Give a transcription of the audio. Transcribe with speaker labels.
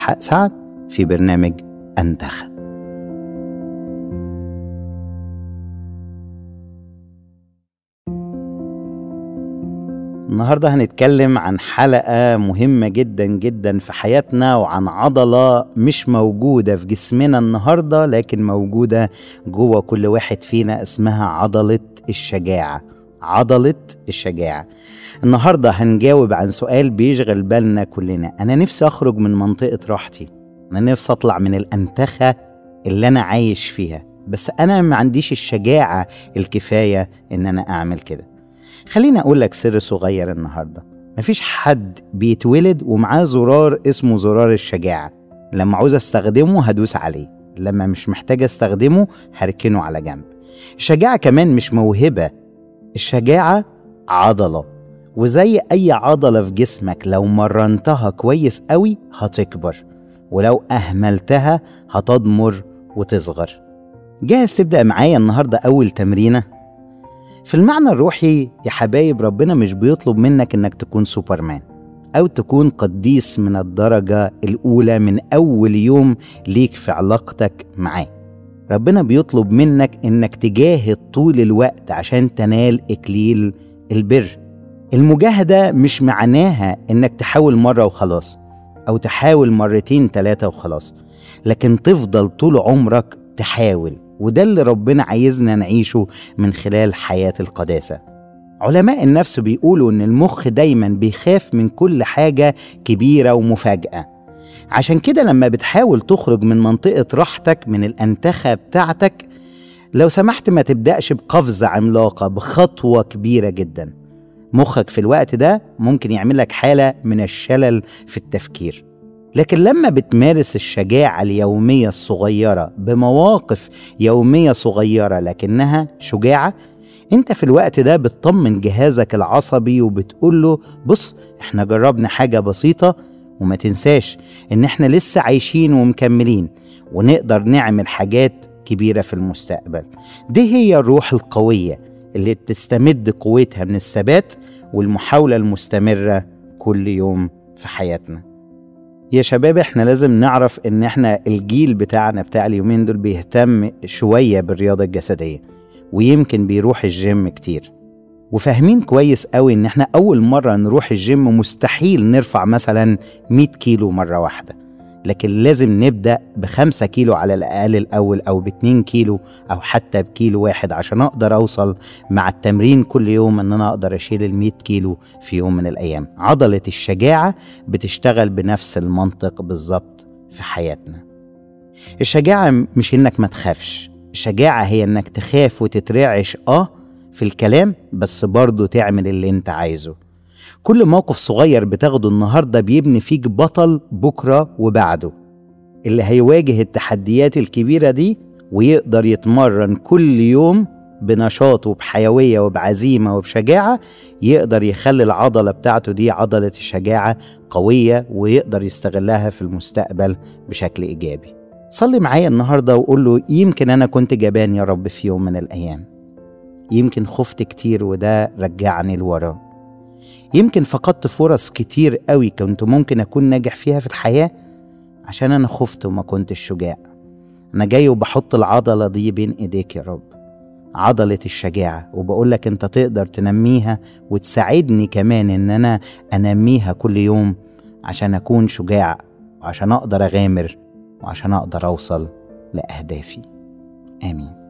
Speaker 1: حق سعد في برنامج أنتخ النهارده هنتكلم عن حلقة مهمة جدا جدا في حياتنا وعن عضلة مش موجودة في جسمنا النهارده لكن موجودة جوه كل واحد فينا اسمها عضلة الشجاعة عضلة الشجاعة النهاردة هنجاوب عن سؤال بيشغل بالنا كلنا أنا نفسي أخرج من منطقة راحتي أنا نفسي أطلع من الأنتخة اللي أنا عايش فيها بس أنا ما عنديش الشجاعة الكفاية إن أنا أعمل كده خليني أقول لك سر صغير النهاردة مفيش حد بيتولد ومعاه زرار اسمه زرار الشجاعة لما عاوز استخدمه هدوس عليه لما مش محتاج استخدمه هركنه على جنب الشجاعة كمان مش موهبة الشجاعة عضلة وزي أي عضلة في جسمك لو مرنتها كويس قوي هتكبر ولو أهملتها هتضمر وتصغر جاهز تبدأ معايا النهاردة أول تمرينة؟ في المعنى الروحي يا حبايب ربنا مش بيطلب منك إنك تكون سوبرمان أو تكون قديس من الدرجة الأولى من أول يوم ليك في علاقتك معاه ربنا بيطلب منك إنك تجاهد طول الوقت عشان تنال إكليل البر المجاهدة مش معناها إنك تحاول مرة وخلاص أو تحاول مرتين تلاتة وخلاص لكن تفضل طول عمرك تحاول وده اللي ربنا عايزنا نعيشه من خلال حياة القداسة علماء النفس بيقولوا إن المخ دايما بيخاف من كل حاجة كبيرة ومفاجأة عشان كده لما بتحاول تخرج من منطقة راحتك من الأنتخة بتاعتك لو سمحت ما تبدأش بقفزة عملاقة بخطوة كبيرة جدا مخك في الوقت ده ممكن يعمل لك حالة من الشلل في التفكير لكن لما بتمارس الشجاعة اليومية الصغيرة بمواقف يومية صغيرة لكنها شجاعة انت في الوقت ده بتطمن جهازك العصبي وبتقول له بص احنا جربنا حاجة بسيطة وما تنساش ان احنا لسه عايشين ومكملين ونقدر نعمل حاجات كبيرة في المستقبل دي هي الروح القوية اللي بتستمد قوتها من الثبات والمحاولة المستمرة كل يوم في حياتنا يا شباب احنا لازم نعرف ان احنا الجيل بتاعنا بتاع اليومين دول بيهتم شوية بالرياضة الجسدية ويمكن بيروح الجيم كتير وفاهمين كويس قوي ان احنا اول مرة نروح الجيم مستحيل نرفع مثلا 100 كيلو مرة واحدة لكن لازم نبدأ بخمسة كيلو على الأقل الأول أو باتنين كيلو أو حتى بكيلو واحد عشان أقدر أوصل مع التمرين كل يوم إن أنا أقدر أشيل المية كيلو في يوم من الأيام عضلة الشجاعة بتشتغل بنفس المنطق بالظبط في حياتنا الشجاعة مش إنك ما تخافش الشجاعة هي إنك تخاف وتترعش آه في الكلام بس برضه تعمل اللي أنت عايزه كل موقف صغير بتاخده النهارده بيبني فيك بطل بكره وبعده اللي هيواجه التحديات الكبيره دي ويقدر يتمرن كل يوم بنشاط وبحيويه وبعزيمه وبشجاعه يقدر يخلي العضله بتاعته دي عضله الشجاعه قويه ويقدر يستغلها في المستقبل بشكل ايجابي. صلي معايا النهارده وقول له يمكن انا كنت جبان يا رب في يوم من الايام. يمكن خفت كتير وده رجعني لورا. يمكن فقدت فرص كتير قوي كنت ممكن أكون ناجح فيها في الحياة عشان أنا خفت وما كنتش شجاع أنا جاي وبحط العضلة دي بين إيديك يا رب عضلة الشجاعة وبقولك أنت تقدر تنميها وتساعدني كمان إن أنا أنميها كل يوم عشان أكون شجاع وعشان أقدر أغامر وعشان أقدر أوصل لأهدافي آمين